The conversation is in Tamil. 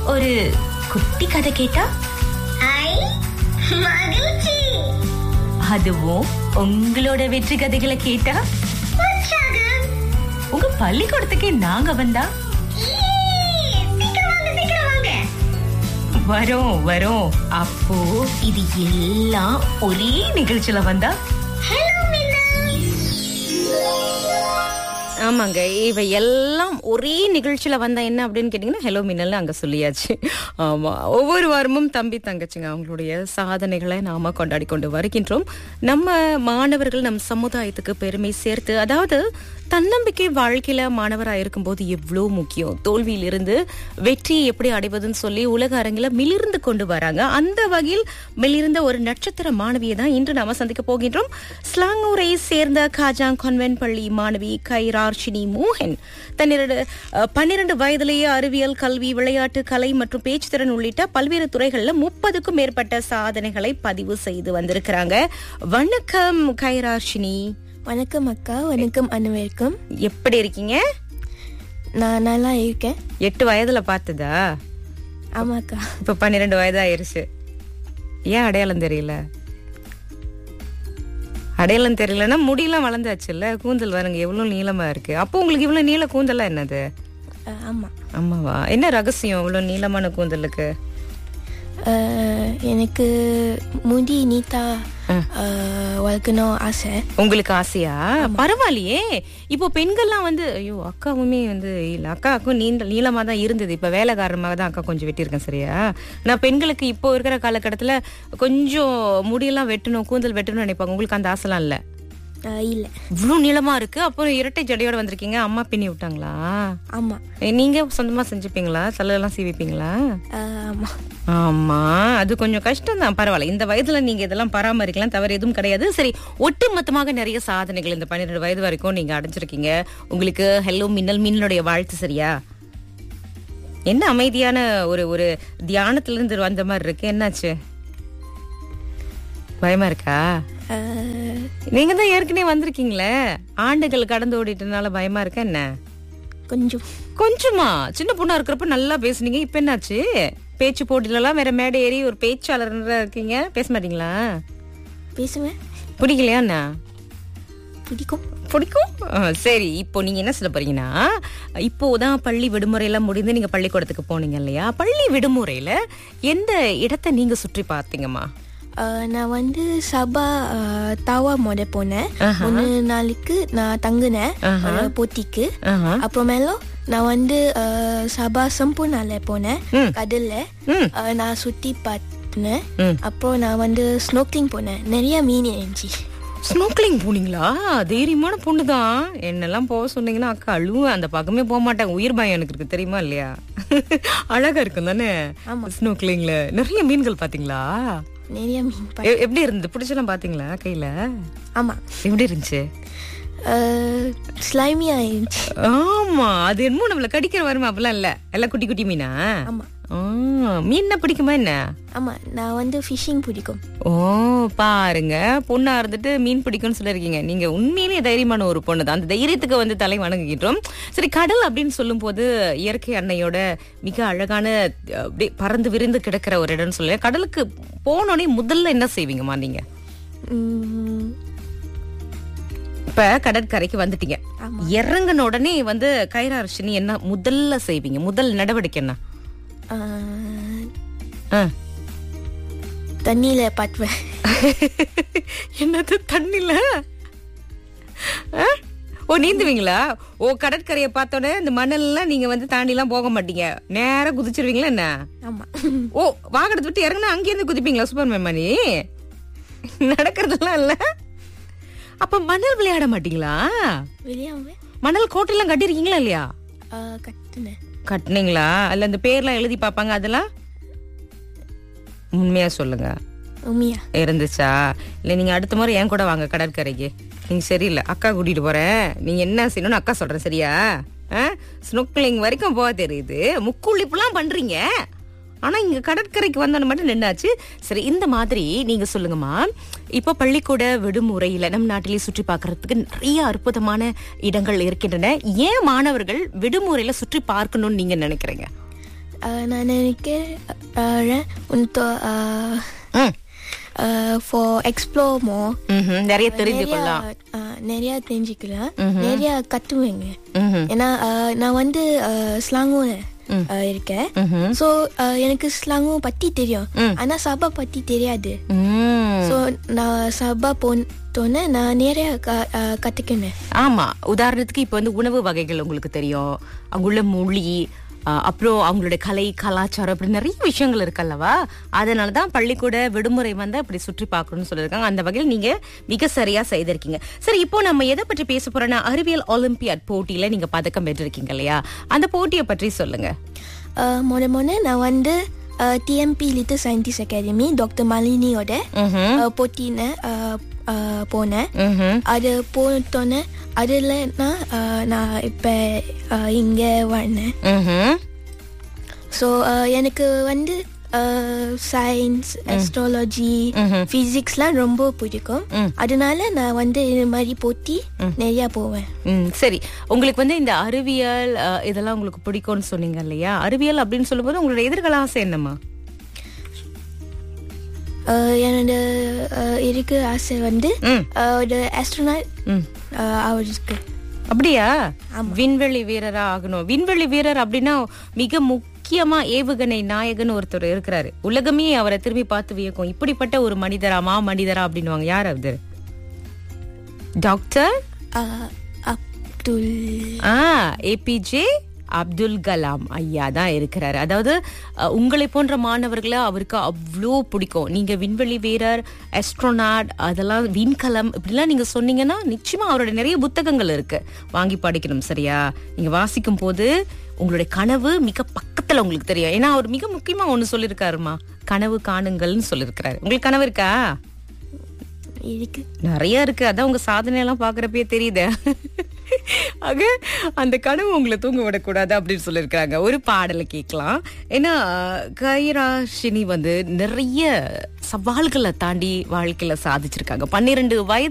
ஒரு குட்டி கதை கேட்டா ஐ மகிழ்ச்சி அதுவும் உங்களோட வெற்றி கதைகளை கேட்டா உற்சாகம் உங்க பள்ளிக்கூடத்துக்கே நாங்க வந்தா ஈ, சீக்கிரம் வாங்க சீக்கிரம் வாங்க வரோம் வரோம் அப்போ இது எல்லாம் ஒரே நிகழ்ச்சியில வந்தா ஹலோ மின்னா ஆமாங்க இவை எல்லாம் ஒரே நிகழ்ச்சியில வந்தா என்ன அப்படின்னு கேட்டீங்கன்னா ஹலோ மின்னல் அங்க சொல்லியாச்சு ஆமா ஒவ்வொரு வாரமும் தம்பி தங்கச்சிங்க அவங்களுடைய சாதனைகளை நாம கொண்டாடி கொண்டு வருகின்றோம் நம்ம மாணவர்கள் நம் சமுதாயத்துக்கு பெருமை சேர்த்து அதாவது தன்னம்பிக்கை வாழ்க்கையில மாணவரா இருக்கும்போது எவ்வளோ முக்கியம் தோல்வியிலிருந்து வெற்றியை எப்படி அடைவதுன்னு சொல்லி உலக அரங்கில மிளிர்ந்து கொண்டு வராங்க அந்த வகையில் மிளிர்ந்த ஒரு நட்சத்திர மாணவியை தான் இன்று நாம சந்திக்க போகின்றோம் ஸ்லாங்கூரை சேர்ந்த காஜாங் கான்வென்ட் பள்ளி மாணவி கைரார்ஷினி மோகன் தன்னிரண்டு அஹ், பன்னிரண்டு வயதிலேயே அறிவியல் கல்வி விளையாட்டு கலை மற்றும் பேச்சு திறன் உள்ளிட்ட பல்வேறு துறைகள்ல முப்பதுக்கும் மேற்பட்ட சாதனைகளை பதிவு செய்து வந்திருக்கிறாங்க வணக்கம் கைரார்ஷினி வணக்கம் அக்கா வணக்கம் அனைவருக்கும் எப்படி இருக்கீங்க நான் நல்லா இருக்கேன் எட்டு வயதுல பார்த்ததா ஆமாக்கா இப்ப பன்னிரெண்டு வயது ஆயிருச்சு ஏன் அடையாளம் தெரியல அடையாளம் தெரியலன்னா முடியெல்லாம் வளர்ந்தாச்சுல்ல கூந்தல் பாருங்க எவ்வளவு நீளமா இருக்கு அப்போ உங்களுக்கு இவ்வளவு நீள கூந்தலா என்னது அஹ், ஆமா ஆமாவா என்ன ரகசியம் இவ்வளவு நீளமான கூந்தலுக்கு அஹ், எனக்கு முடி நீட்டா அஹ், வளர்க்கணும் ஆசை உங்களுக்கு ஆசையா பரவாயில்லையே இப்போ பெண்கள்லாம் வந்து ஐயோ அக்காவுமே வந்து இல்ல அக்காவுக்கும் நீண்ட நீளமா தான் இருந்தது இப்ப வேலை காரணமாக தான் அக்கா கொஞ்சம் வெட்டியிருக்கேன் சரியா நான் பெண்களுக்கு இப்போ இருக்கிற காலகட்டத்துல கொஞ்சம் முடியெல்லாம் வெட்டணும் கூந்தல் வெட்டணும்னு நினைப்பாங்க உங்களுக்கு அந்த ஆசைலாம் இல்ல அஹ், இல்ல இவ்வளவு நீளமா இருக்கு அப்புறம் இரட்டை ஜடையோட வந்திருக்கீங்க அம்மா பின்னி விட்டாங்களா ஆமா ஏ, நீங்க சொந்தமா செஞ்சுப்பீங்களா தலையெல்லாம் சீவிப்பீங்களா அஹ், ஆமா ஆமா அது கொஞ்சம் கஷ்டம் தான் பரவாயில்ல இந்த வயதுல நீங்க இதெல்லாம் பராமரிக்கலாம் தவறு எதுவும் கிடையாது சரி ஒட்டுமொத்தமாக நிறைய சாதனைகள் இந்த பன்னிரெண்டு வயது வரைக்கும் நீங்க அடைஞ்சிருக்கீங்க உங்களுக்கு ஹெல்லோ மின்னல் மின்னலுடைய வாழ்த்து சரியா என்ன அமைதியான ஒரு ஒரு தியானத்துல இருந்து வந்த மாதிரி இருக்கு என்னாச்சு பயமா இருக்கா அஹ், நீங்க தான் ஏற்கனவே வந்திருக்கீங்களே ஆண்டுகள் கடந்து ஓடிட்டனால பயமா இருக்கா என்ன கொஞ்சம் கொஞ்சமா சின்ன பொண்ணா இருக்கிறப்ப நல்லா பேசுனீங்க இப்ப என்னாச்சு பேச்சு போட்டிலலாம் வேற மேடை ஏறி ஒரு பேச்சாளர் இருக்கீங்க பேச மாட்டீங்களா பேசுவேன் பிடிக்கலையா என்ன பிடிக்கும் பிடிக்கும் ஆ, சரி இப்போ நீங்க என்ன சொல்ல போறீங்கன்னா இப்போதான் பள்ளி விடுமுறை எல்லாம் முடிந்து நீங்க பள்ளிக்கூடத்துக்கு போனீங்க இல்லையா பள்ளி விடுமுறையில எந்த இடத்தை நீங்க சுற்றி பார்த்தீங்கம்மா அஹ், நான் வந்து சபா அஹ், தாவா மொத போனேன் மூணு நாளைக்கு நான் தங்குனேன் ஒரு போட்டிக்கு ஆஹா. அப்புறமேலோ நான் வந்து அஹ், சபா சம்பூர்ணால போனேன் கடல்ல அஹ், நான் சுத்தி பார்த்தேன் அப்புறம் நான் வந்து ஸ்னோக்லிங் போனேன் நிறைய மீன் இருந்துச்சு ஸ்னோக்லிங் போனீங்களா தைரியமான பொண்ணு தான் என்னெல்லாம் போக சொன்னீங்கன்னா அக்கா அழுவேன் அந்த பக்கமே போக மாட்டேன் உயிர் பயம் எனக்கு இருக்கு தெரியுமா இல்லையா அழகா இருக்கும் தானே ஸ்னோக்லிங்ல நிறைய மீன்கள் பாத்தீங்களா நிறைய மீன் பா- எ- எப்படி இருந்து பிடிச்செல்லாம் பாத்தீங்களா கையில ஆமா எப்படி இருந்துச்சு ஸ்லைமியா இருந்துச்சு ஆமா அது என்னமோ நம்மள கடிக்கிற வருமா அப்படிலாம் இல்ல எல்லாம் குட்டி குட்டி மீனா ஆமா ஆ, மீன் பிடிக்குமா என்ன ஆமா நான் வந்து ஃபிஷிங் பிடிக்கும் ஓ பாருங்க பொண்ணா இருந்துட்டு மீன் பிடிக்கும்னு சொல்லிருக்கீங்க நீங்க உண்மையிலேயே தைரியமான ஒரு பொண்ணு தான் அந்த தைரியத்துக்கு வந்து தலை வணங்குகின்றோம் சரி கடல் அப்படின்னு சொல்லும் போது இயற்கை அன்னையோட மிக அழகான அஹ், அப்படியே பறந்து விரிந்து கிடக்கிற ஒரு இடம்னு சொல்லி கடலுக்கு போனோடனே முதல்ல என்ன செய்வீங்கம்மா நீங்க உம், இப்ப கடற்கரைக்கு வந்துட்டீங்க இறங்கின உடனே வந்து கைராரட்சணி என்ன முதல்ல செய்வீங்க முதல் நடவடிக்கை என்ன ஆஹ், ஆ. தண்ணியில பாட்டுவேன் என்னது தண்ணில ஆ? ஓ நீந்துவீங்களா ஓ கடற்கரையை பார்த்தோன்னே இந்த மணல்லாம் நீங்க வந்து தாண்டி எல்லாம் போக மாட்டீங்க நேரா குதிச்சிருவீங்களா என்ன ஆமா ஓ வாகனத்தை விட்டு இறங்குனா அங்கேயிருந்து குதிப்பீங்களா சூப்பர் மேமணி நடக்கிறதெல்லாம் இல்ல அப்ப மணல் விளையாட மாட்டீங்களா வெளியாவேன் மணல் கோட்டையெல்லாம் கட்டிருக்கீங்களா இல்லையா கட்டுனேன் கட்டுனீங்களா அல்ல அந்த பேர்லாம் எழுதி பார்ப்பாங்க அதெல்லாம் உண்மையா சொல்லுங்க உண்மையா இருந்துச்சா இல்ல நீங்க அடுத்த முறை என் கூட வாங்க கடற்கரைக்கு நீங்க சரியில்லை அக்கா கூட்டிட்டு போறேன் நீங்க என்ன செய்யணும்னு அக்கா சொல்றேன் சரியா ஸ்னொக்லிங் வரைக்கும் போக தெரியுது முக்குளிப்புலாம் பண்றீங்க ஆனா இங்க கடற்கரைக்கு வந்தோன்னு மட்டும் நின்னாச்சு சரி இந்த மாதிரி நீங்க சொல்லுங்கம்மா இப்ப பள்ளிக்கூட விடுமுறையில நம் நாட்டிலே சுற்றி பார்க்கறதுக்கு நிறைய அற்புதமான இடங்கள் இருக்கின்றன ஏன் மாணவர்கள் விடுமுறையில சுற்றி பார்க்கணும்னு நீங்க நினைக்கிறீங்க uh, நான் நினைக்கிறேன் untuk uh, ம். uh, for explore more ம்ஹும். நிறைய தெரிஞ்சுக்கலாம் நிறைய, uh, நிறைய தெரிஞ்சுக்கலாம் நிறைய கத்துவேங்க ம்ஹும். ஏன்னா uh, நான் வந்து ஸ்லாங்கூர் இருக்கேன் ஸோ எனக்கு ஸ்லாங்கும் பத்தி தெரியும் ஆனா சபா பத்தி தெரியாது ம். ஸோ நான் சபா போனோன்னே நான் நிறைய க- uh, கத்துக்கினேன் ஆமா உதாரணத்துக்கு இப்ப வந்து உணவு வகைகள் உங்களுக்கு தெரியும் அங்குள்ள மொழி ஆ, அப்புறம் அவங்களுடைய கலை கலாச்சாரம் அப்படி நிறைய விஷயங்கள் இருக்கல்லவா அதனாலதான் பள்ளிக்கூட விடுமுறை வந்து அப்படி சுற்றி பார்க்கணும்னு சொல்லியிருக்காங்க அந்த வகையில் நீங்க மிக சரியா செய்திருக்கீங்க சரி இப்போ நம்ம எதை பற்றி பேச போறோம்னா அறிவியல் ஒலிம்பியாட் போட்டியில நீங்க பதக்கம் பெற்றிருக்கீங்க இல்லையா அந்த போட்டியை பற்றி சொல்லுங்க Uh, முத முத நான் வந்து T M P little scientist academy doctor மாலினியோட uh, போட்டின uh, uh, போனேன் ம்ஹும். அது போனோன்னே அதில் நான் uh, நான் இப்போ இங்கே வந்தேன் ம்ஹும். ஸோ எனக்கு வந்து சயின்ஸ் அஸ்ட்ராலஜி ஃபிசிக்ஸ்லாம் ரொம்ப பிடிக்கும் அதனால நான் வந்து இது மாதிரி போட்டி நிறையா போவேன் ம் சரி உங்களுக்கு வந்து இந்த அறிவியல் அ, இதெல்லாம் உங்களுக்கு பிடிக்கும்னு சொன்னீங்க இல்லையா அறிவியல் அப்படின்னு சொல்லும்போது உங்களோட எதிர்கால ஆசை என்னம்மா Uh, என்னோட uh, இருக்கு ஆசை வந்து ம். uh, ஒரு ஆஸ்ட்ரோனாட் ம் அவருக்கு அப்படியா விண்வெளி வீரரா ஆகணும் விண்வெளி வீரர் அப்படின்னா மிக முக்கியமா ஏவுகணை நாயகன் ஒருத்தர் இருக்கிறாரு உலகமே அவரை திரும்பி பார்த்து வியக்கும் இப்படிப்பட்ட ஒரு மனிதரா மா மனிதரா அப்படின்னுவாங்க யார் அது டாக்டர் uh, அப்துல் ஆ ஏபிஜே அப்துல் கலாம் ஐயா தான் இருக்கிறாரு அதாவது அஹ், உங்களை போன்ற மாணவர்களை அவருக்கு அவ்வளோ பிடிக்கும் நீங்க விண்வெளி வீரர் அஸ்ட்ரோனாட் அதெல்லாம் விண்கலம் இப்படிலாம் நீங்க சொன்னீங்கன்னா நிச்சயமா அவரோட நிறைய புத்தகங்கள் இருக்கு வாங்கி படிக்கணும் சரியா நீங்க வாசிக்கும் போது உங்களுடைய கனவு மிக பக்கத்துல உங்களுக்கு தெரியும் ஏன்னா அவர் மிக முக்கியமா ஒண்ணு சொல்லியிருக்காருமா கனவு காணுங்கள்னு சொல்லியிருக்கிறாரு உங்களுக்கு கனவு இருக்கா இருக்கு நிறைய இருக்கு அதான் உங்க சாதனை எல்லாம் பாக்குறப்பயே தெரியுது ஆக அந்த கனவு உங்களை தூங்க விடக்கூடாது அப்படின்னு சொல்லியிருக்காங்க ஒரு பாடலை கேட்கலாம் ஏன்னா கைராஷினி வந்து நிறைய சவால்களை தாண்டி வாழ்க்கையில சாதிச்சிருக்காங்க பன்னிரெண்டு வயது